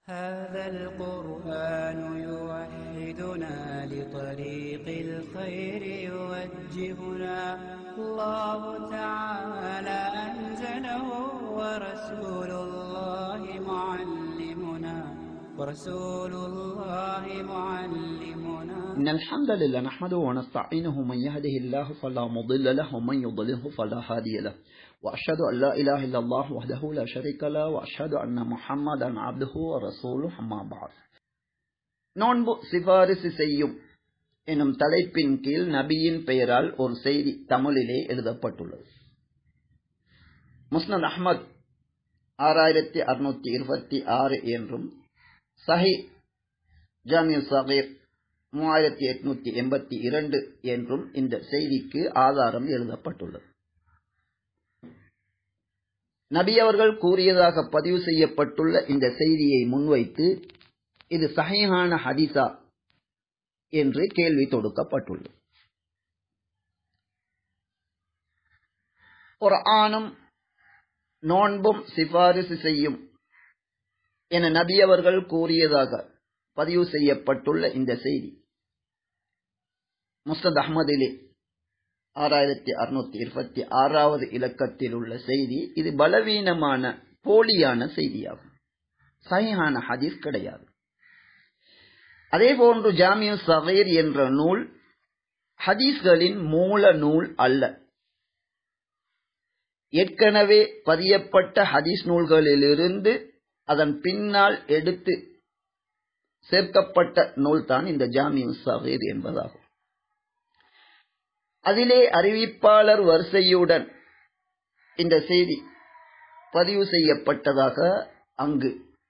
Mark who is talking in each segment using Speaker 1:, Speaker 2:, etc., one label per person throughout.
Speaker 1: هذا القرآن يوحدنا لطريق الخير يوجهنا الله تعالى أنزله ورسول الله معلمنا ورسول الله معلمنا
Speaker 2: إن الحمد لله نحمده ونستعينه من يهده الله فلا مضل له ومن يضلله فلا هادي له وأشهد أن لا إله إلا الله وحده لا شريك له وأشهد أن محمدا عبده ورسوله أما بعد நோன்பு சிபாரிசு செய்யும் எனும் தலைப்பின் கீழ் நபியின் பெயரால் ஒரு செய்தி தமிழிலே எழுதப்பட்டுள்ளது முஸ்னத் அஹ்மத் ஆறாயிரத்தி அறுநூத்தி இருபத்தி ஆறு என்றும் சஹி ஜாமியு சகீர் மூவாயிரத்தி எட்நூத்தி எண்பத்தி இரண்டு என்றும் இந்த செய்திக்கு ஆதாரம் எழுதப்பட்டுள்ளது நபி அவர்கள் கூறியதாக பதிவு செய்யப்பட்டுள்ள இந்த செய்தியை முன்வைத்து இது சஹீஹான ஹதீஸா என்று கேள்வி தொடுக்கப்பட்டுள்ளது ஒரு ஆணும் நோன்பும் சிபாரிசு செய்யும் என நபி அவர்கள் கூறியதாக பதிவு செய்யப்பட்டுள்ள இந்த செய்தி முஸ்தத் அஹ்மதிலே ஆறாயிரத்தி அறுநூத்தி இருபத்தி ஆறாவது இலக்கத்தில் உள்ள செய்தி இது பலவீனமான போலியான செய்தியாகும் சஹிஹான ஹதீஸ் கிடையாது அதே போன்று ஜாமியு சகீர் என்ற நூல் ஹதீஸ்களின் மூல நூல் அல்ல ஏற்கனவே பதியப்பட்ட ஹதீஸ் நூல்களிலிருந்து அதன் பின்னால் எடுத்து சேர்க்கப்பட்ட நூல்தான் இந்த ஜாமியு சகீர் என்பதாகும் அதிலே அறிவிப்பாளர் வரிசையுடன் இந்த செய்தி பதிவு செய்யப்பட்டதாக அங்கு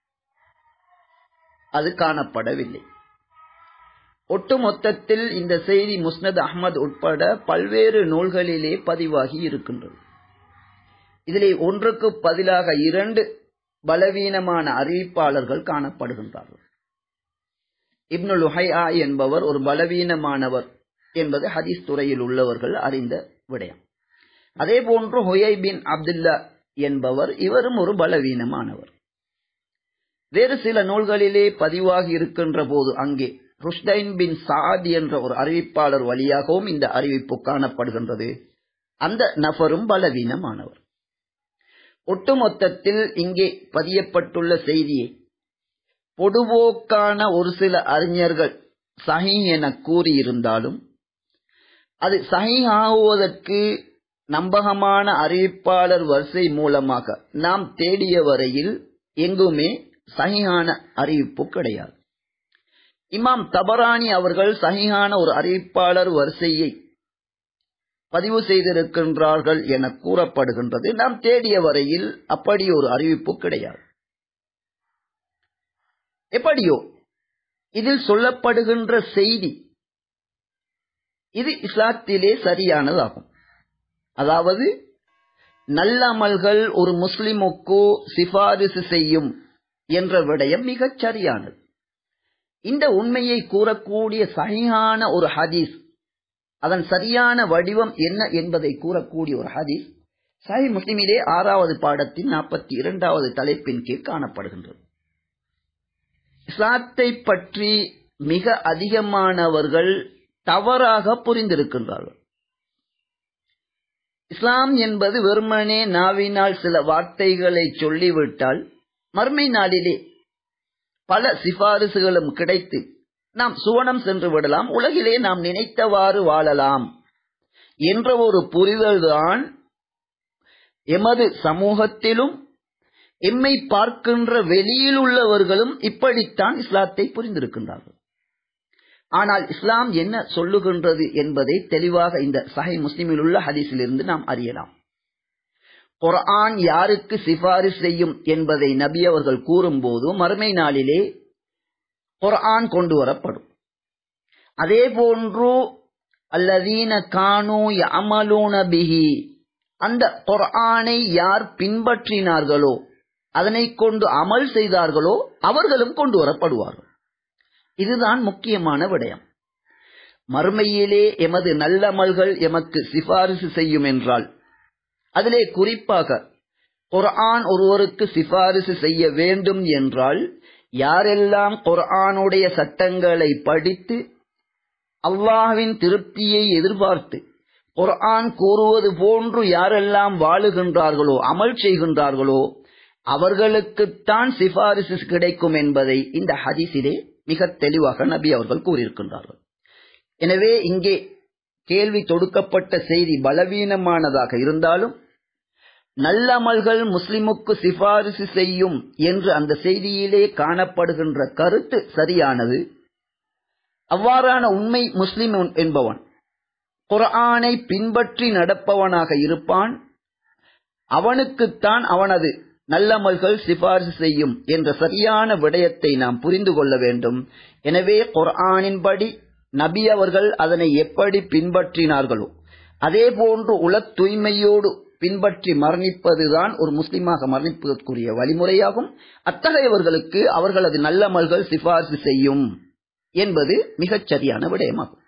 Speaker 2: அது காணப்படவில்லை ஒட்டுமொத்தத்தில் இந்த செய்தி முஸ்னத் அஹ்மத் உட்பட பல்வேறு நூல்களிலே பதிவாகி இருக்கின்றது இதிலே ஒன்றுக்கு பதிலாக இரண்டு பலவீனமான அறிவிப்பாளர்கள் காணப்படுகின்றார்கள் இப்னு லுஹையா என்பவர் ஒரு பலவீனமானவர் என்பது ஹதீஸ் துறையில் உள்ளவர்கள் அறிந்த விடயம் அதே போன்று ஹொயை பின் அப்துல்லா என்பவர் இவரும் ஒரு பலவீனமானவர் வேறு சில நூல்களிலே பதிவாகி இருக்கின்ற போது அங்கே ருஷ்டைன் பின் சாத் என்ற ஒரு அறிவிப்பாளர் வழியாகவும் இந்த அறிவிப்பு காணப்படுகின்றது அந்த நபரும் பலவீனமானவர் ஒட்டுமொத்தத்தில் இங்கே பதியப்பட்டுள்ள செய்தியை பொதுவோக்கான ஒரு சில அறிஞர்கள் சஹி என கூறியிருந்தாலும் அது சகியாகுவதற்கு நம்பகமான அறிவிப்பாளர் வரிசை மூலமாக நாம் தேடிய வரையில் எங்குமே சகியான அறிவிப்பு கிடையாது இமாம் தபரானி அவர்கள் சகியான ஒரு அறிவிப்பாளர் வரிசையை பதிவு செய்திருக்கின்றார்கள் என கூறப்படுகின்றது நாம் தேடிய வரையில் அப்படி ஒரு அறிவிப்பு கிடையாது எப்படியோ இதில் சொல்லப்படுகின்ற செய்தி இது இஸ்லாத்திலே சரியானதாகும் அதாவது நல்லமல்கள் ஒரு முஸ்லிமுக்கு சிபாரிசு செய்யும் என்ற விடயம் மிகச் சரியானது இந்த உண்மையை கூறக்கூடிய சகியான ஒரு ஹதீஸ் அதன் சரியான வடிவம் என்ன என்பதை கூறக்கூடிய ஒரு ஹதீஸ் சஹி முஸ்லிமிலே ஆறாவது பாடத்தின் நாற்பத்தி இரண்டாவது தலைப்பின் கீழ் காணப்படுகின்றது இஸ்லாத்தை பற்றி மிக அதிகமானவர்கள் தவறாக புரிந்திருக்கின்றார்கள் இஸ்லாம் என்பது வெறுமனே நாவினால் சில வார்த்தைகளை சொல்லிவிட்டால் மர்மை நாளிலே பல சிபாரிசுகளும் கிடைத்து நாம் சுவனம் சென்று விடலாம் உலகிலே நாம் நினைத்தவாறு வாழலாம் என்ற ஒரு புரிதல்தான் எமது சமூகத்திலும் எம்மை பார்க்கின்ற வெளியில் உள்ளவர்களும் இப்படித்தான் இஸ்லாத்தை புரிந்திருக்கின்றார்கள் ஆனால் இஸ்லாம் என்ன சொல்லுகின்றது என்பதை தெளிவாக இந்த சஹை முஸ்லிமில் உள்ள ஹதீஸிலிருந்து நாம் அறியலாம் குர்ஆன் யாருக்கு சிபாரிசு செய்யும் என்பதை நபி அவர்கள் கூறும்போது மறுமை நாளிலே குர்ஆன் கொண்டு வரப்படும் அதே போன்று அல்லதீன கானு யமலூன பிஹி அந்த குர்ஆனை யார் பின்பற்றினார்களோ அதனை கொண்டு அமல் செய்தார்களோ அவர்களும் கொண்டு வரப்படுவார்கள் இதுதான் முக்கியமான விடயம் மறுமையிலே எமது நல்லமல்கள் எமக்கு சிபாரிசு செய்யும் என்றால் அதிலே குறிப்பாக குர்ஆன் ஒருவருக்கு சிபாரிசு செய்ய வேண்டும் என்றால் யாரெல்லாம் குர்ஆனுடைய சட்டங்களை படித்து அல்லாஹ்வின் திருப்தியை எதிர்பார்த்து குர்ஆன் கூறுவது போன்று யாரெல்லாம் வாழுகின்றார்களோ அமல் செய்கின்றார்களோ அவர்களுக்குத்தான் சிபாரிசு கிடைக்கும் என்பதை இந்த ஹதீஸிலே மிக தெளிவாக நபி அவர்கள் கூறியிருக்கின்றார்கள் எனவே இங்கே கேள்வி தொடுக்கப்பட்ட செய்தி பலவீனமானதாக இருந்தாலும் நல்லமல்கள் முஸ்லிமுக்கு சிபாரிசு செய்யும் என்று அந்த செய்தியிலே காணப்படுகின்ற கருத்து சரியானது அவ்வாறான உண்மை முஸ்லிம் என்பவன் குர்ஆனை பின்பற்றி நடப்பவனாக இருப்பான் அவனுக்குத்தான் அவனது நல்லமல்கள் சிபாரிசு செய்யும் என்ற சரியான விடயத்தை நாம் புரிந்து கொள்ள வேண்டும் எனவே குர்ஆனின்படி நபி அவர்கள் அதனை எப்படி பின்பற்றினார்களோ அதே போன்று உல தூய்மையோடு பின்பற்றி மரணிப்பதுதான் ஒரு முஸ்லிமாக மரணிப்பதற்குரிய வழிமுறையாகும் அத்தகையவர்களுக்கு அவர்களது நல்லமல்கள் சிபாரிசு செய்யும் என்பது மிகச் சரியான விடயமாகும்